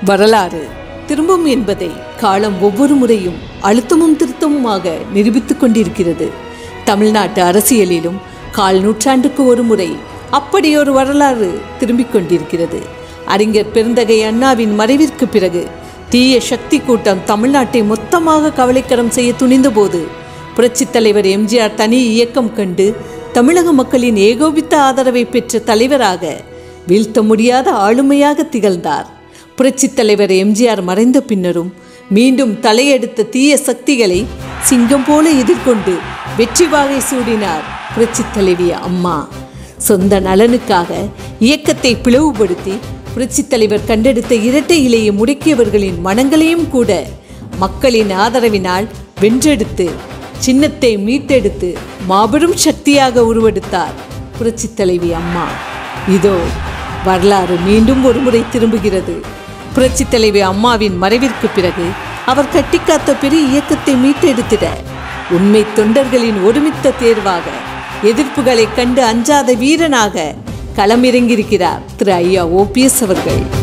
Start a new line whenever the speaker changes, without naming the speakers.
வரலாறு திரும்பும் என்பதை காலம் ஒவ்வொரு முறையும் அழுத்தமும் திருத்தமுமாக நிரூபித்துக் கொண்டிருக்கிறது தமிழ்நாட்டு அரசியலிலும் கால் நூற்றாண்டுக்கு ஒரு முறை அப்படியொரு வரலாறு திரும்பிக் கொண்டிருக்கிறது அறிஞர் பெருந்தகை அண்ணாவின் மறைவிற்கு பிறகு தீய சக்தி கூட்டம் தமிழ்நாட்டை மொத்தமாக கவலைக்கடம் செய்ய துணிந்தபோது புரட்சித் தலைவர் எம்ஜிஆர் தனி இயக்கம் கண்டு தமிழக மக்களின் ஏகோபித்த ஆதரவை பெற்ற தலைவராக வீழ்த்த முடியாத ஆளுமையாக திகழ்ந்தார் புரட்சித் தலைவர் எம்ஜிஆர் மறைந்த பின்னரும் மீண்டும் தலையெடுத்த தீய சக்திகளை சிங்கம் போல எதிர்கொண்டு வெற்றி வாகை சூடினார் புரட்சித் தலைவி அம்மா சொந்த நலனுக்காக இயக்கத்தை பிளவுபடுத்தி புரட்சித் தலைவர் கண்டெடுத்த இரட்டை இலையை முடக்கியவர்களின் மனங்களையும் கூட மக்களின் ஆதரவினால் வென்றெடுத்து சின்னத்தை மீட்டெடுத்து மாபெரும் சக்தியாக உருவெடுத்தார் புரட்சித் தலைவி அம்மா இதோ வரலாறு மீண்டும் ஒருமுறை திரும்புகிறது புரட்சித் தலைவி அம்மாவின் மறைவிற்கு பிறகு அவர் கட்டிக்காத்த பெரிய இயக்கத்தை மீட்டெடுத்திட உண்மை தொண்டர்களின் ஒருமித்த தேர்வாக எதிர்ப்புகளை கண்டு அஞ்சாத வீரனாக களமிறங்கியிருக்கிறார் திரு ஐயா ஓபிஎஸ் அவர்கள்